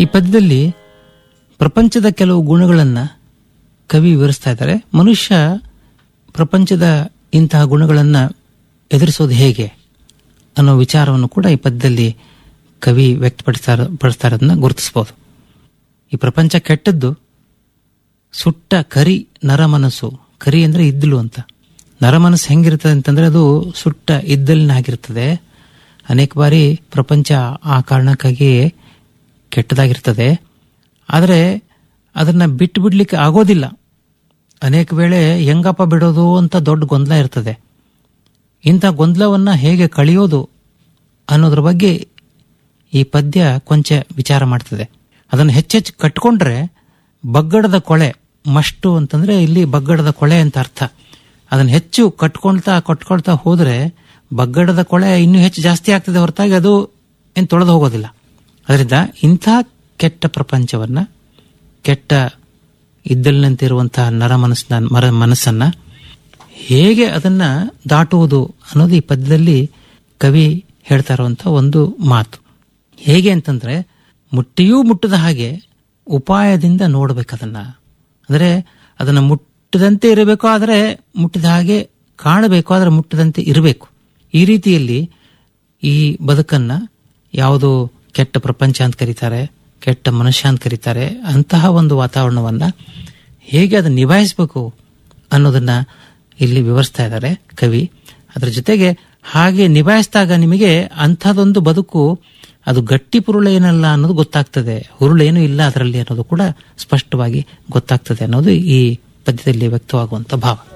ಈ ಪದ್ಯದಲ್ಲಿ ಪ್ರಪಂಚದ ಕೆಲವು ಗುಣಗಳನ್ನು ಕವಿ ವಿವರಿಸ್ತಾ ಇದ್ದಾರೆ ಮನುಷ್ಯ ಪ್ರಪಂಚದ ಇಂತಹ ಗುಣಗಳನ್ನು ಎದುರಿಸೋದು ಹೇಗೆ ಅನ್ನೋ ವಿಚಾರವನ್ನು ಕೂಡ ಈ ಪದ್ಯದಲ್ಲಿ ಕವಿ ವ್ಯಕ್ತಪಡಿಸ್ತಾ ಪಡಿಸ್ತಾ ಇರೋದನ್ನ ಗುರುತಿಸಬಹುದು ಈ ಪ್ರಪಂಚ ಕೆಟ್ಟದ್ದು ಸುಟ್ಟ ಕರಿ ನರಮನಸ್ಸು ಕರಿ ಅಂದ್ರೆ ಇದ್ದಲು ಅಂತ ನರಮನಸ್ಸು ಹೆಂಗಿರ್ತದೆ ಅಂತಂದ್ರೆ ಅದು ಸುಟ್ಟ ಇದ್ದಲಿನ ಆಗಿರ್ತದೆ ಅನೇಕ ಬಾರಿ ಪ್ರಪಂಚ ಆ ಕಾರಣಕ್ಕಾಗಿ ಕೆಟ್ಟದಾಗಿರ್ತದೆ ಆದರೆ ಅದನ್ನ ಬಿಟ್ಟು ಬಿಡ್ಲಿಕ್ಕೆ ಆಗೋದಿಲ್ಲ ಅನೇಕ ವೇಳೆ ಹೆಂಗಪ್ಪ ಬಿಡೋದು ಅಂತ ದೊಡ್ಡ ಗೊಂದಲ ಇರ್ತದೆ ಇಂಥ ಗೊಂದಲವನ್ನ ಹೇಗೆ ಕಳೆಯೋದು ಅನ್ನೋದ್ರ ಬಗ್ಗೆ ಈ ಪದ್ಯ ಕೊಂಚ ವಿಚಾರ ಮಾಡ್ತದೆ ಅದನ್ನು ಹೆಚ್ಚೆಚ್ಚು ಕಟ್ಕೊಂಡ್ರೆ ಬಗ್ಗಡದ ಕೊಳೆ ಮಷ್ಟು ಅಂತಂದ್ರೆ ಇಲ್ಲಿ ಬಗ್ಗಡದ ಕೊಳೆ ಅಂತ ಅರ್ಥ ಅದನ್ನು ಹೆಚ್ಚು ಕಟ್ಕೊಳ್ತಾ ಕಟ್ಕೊಳ್ತಾ ಹೋದ್ರೆ ಬಗ್ಗಡದ ಕೊಳೆ ಇನ್ನೂ ಹೆಚ್ಚು ಜಾಸ್ತಿ ಆಗ್ತದೆ ಹೊರತಾಗಿ ಅದು ಏನು ತೊಳೆದು ಹೋಗೋದಿಲ್ಲ ಅದರಿಂದ ಇಂಥ ಕೆಟ್ಟ ಪ್ರಪಂಚವನ್ನ ಕೆಟ್ಟ ಇದ್ದಲಿನಂತಿರುವಂತಹ ನರ ಮನಸ್ಸನ್ನ ಮರ ಮನಸ್ಸನ್ನ ಹೇಗೆ ಅದನ್ನ ದಾಟುವುದು ಅನ್ನೋದು ಈ ಪದ್ಯದಲ್ಲಿ ಕವಿ ಹೇಳ್ತಾ ಇರುವಂತ ಒಂದು ಮಾತು ಹೇಗೆ ಅಂತಂದ್ರೆ ಮುಟ್ಟಿಯೂ ಮುಟ್ಟದ ಹಾಗೆ ಉಪಾಯದಿಂದ ನೋಡ್ಬೇಕದನ್ನ ಅಂದ್ರೆ ಅದನ್ನ ಮುಟ್ಟದಂತೆ ಇರಬೇಕು ಆದರೆ ಮುಟ್ಟಿದ ಹಾಗೆ ಕಾಣಬೇಕು ಆದರೆ ಮುಟ್ಟದಂತೆ ಇರಬೇಕು ಈ ರೀತಿಯಲ್ಲಿ ಈ ಬದುಕನ್ನ ಯಾವುದು ಕೆಟ್ಟ ಪ್ರಪಂಚ ಅಂತ ಕರೀತಾರೆ ಕೆಟ್ಟ ಮನುಷ್ಯ ಅಂತ ಕರೀತಾರೆ ಅಂತಹ ಒಂದು ವಾತಾವರಣವನ್ನ ಹೇಗೆ ಅದನ್ನ ನಿಭಾಯಿಸಬೇಕು ಅನ್ನೋದನ್ನ ಇಲ್ಲಿ ವಿವರಿಸ್ತಾ ಇದ್ದಾರೆ ಕವಿ ಅದ್ರ ಜೊತೆಗೆ ಹಾಗೆ ನಿಭಾಯಿಸಿದಾಗ ನಿಮಗೆ ಅಂಥದೊಂದು ಬದುಕು ಅದು ಗಟ್ಟಿ ಪುರುಳೇನಲ್ಲ ಅನ್ನೋದು ಗೊತ್ತಾಗ್ತದೆ ಹುರುಳೇನು ಇಲ್ಲ ಅದರಲ್ಲಿ ಅನ್ನೋದು ಕೂಡ ಸ್ಪಷ್ಟವಾಗಿ ಗೊತ್ತಾಗ್ತದೆ ಅನ್ನೋದು ಈ ಪದ್ಯದಲ್ಲಿ ವ್ಯಕ್ತವಾಗುವಂತ ಭಾವ